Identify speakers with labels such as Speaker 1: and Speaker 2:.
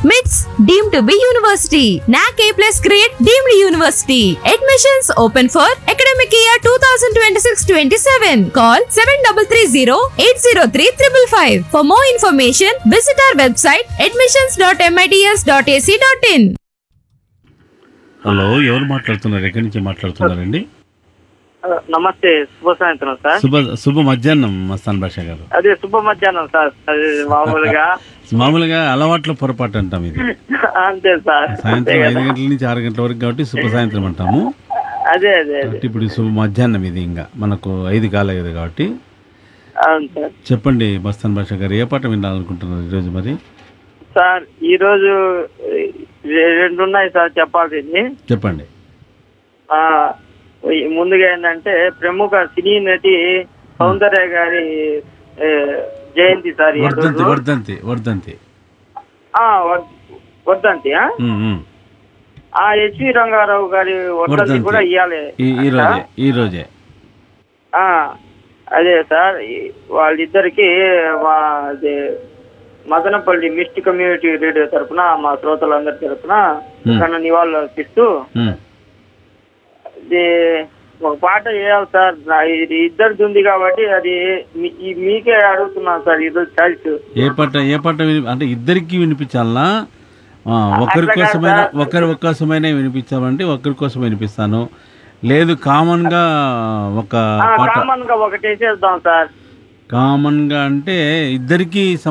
Speaker 1: MITS deemed to be university. NAC A plus grade deemed university. Admissions open for academic year 2026-27. Call 7330-803-555. For more information, visit our website admissions.mits.ac.in.
Speaker 2: Hello ఎవరు మాట్లాడుతున్నారు ఎక్కడి నుంచి మాట్లాడుతున్నారండి
Speaker 3: నమస్తే శుభ సాయంత్రం sir
Speaker 2: శుభ శుభ మధ్యాహ్నం మస్తాన్ భాష గారు
Speaker 3: అదే శుభ మధ్యాహ్నం సార్ అది మామూలుగా
Speaker 2: మామూలుగా అలవాట్ల పొరపాటు అంటాం ఇది
Speaker 3: అంతే సార్ అంతే
Speaker 2: సాయంత్రం ఐదు
Speaker 3: కదా
Speaker 2: గంటల నుంచి ఆరు గంటల వరకు కాబట్టి శుభ సాయంత్రం అంటాము
Speaker 3: అదే అదే అదే
Speaker 2: కాబట్టి ఇప్పుడు శుభ మధ్యాహ్నం ఇది ఇంకా మనకు ఐదు కాలేదు కాబట్టి
Speaker 3: అవును సార్
Speaker 2: చెప్పండి మస్తాన్ భాష గారు ఏ పాట వినాలనుకుంటున్నారు ఈరోజు మరి
Speaker 3: సార్ ఈ రోజు రె- రెండు ఉన్నాయి సార్ చెప్పాల్సింది
Speaker 2: చెప్పండి
Speaker 3: ఆ, ఈ ముందుగా ఏంటంటే ప్రముఖ సినీ నటి సౌందర్య గారి ఏ, జయంతి సార్ ఈ
Speaker 2: వర్ధంతి
Speaker 3: రోజు.
Speaker 2: వర్ధంతి వర్ధంతి
Speaker 3: ఆ, వర్- వర్ధంతి ఆ?
Speaker 2: ఉమ్, ఉమ్.
Speaker 3: ఆ ఎస్వి రంగారావు గారి వర్ధంతి
Speaker 2: వర్ధంతి.
Speaker 3: కూడా ఇవ్వాలి
Speaker 2: ఈ ఈ రోజే ఈ రోజే
Speaker 3: ఆ, అదే సార్ ఈ- వాళ్ళిద్దరికి మా అదే మదనపల్లి మిస్ట్ కమ్యూనిటీ రేడియో తరపున మా శ్రోతలందరి తరపున
Speaker 2: Hmm.
Speaker 3: తన నివాళులు అర్పిస్తూ
Speaker 2: ఉమ్.
Speaker 3: ఇది ఒక పాట వేయాలి సార్ నా ఇది ఇద్దరిది ఉంది కాబట్టి అది మీ- ఈ మీకే అడుగుతున్నాను సార్ ఇది చాయిస్
Speaker 2: ఏ పాట ఏ పాట విని అంటే ఇద్దరికి వినిపించాలనా ఆ, ఒకరి
Speaker 3: అట్లా కాదు
Speaker 2: కోసమైనా
Speaker 3: సార్.
Speaker 2: ఒకరి కోసమైనా వినిపించాలంటే ఒకరి కోసం వినిపిస్తాను లేదు కామన్ గా ఒక పాట
Speaker 3: కామన్ గా ఒకటి వేసేద్దాం సార్
Speaker 2: కామన్ గా అంటే ఇద్దరికి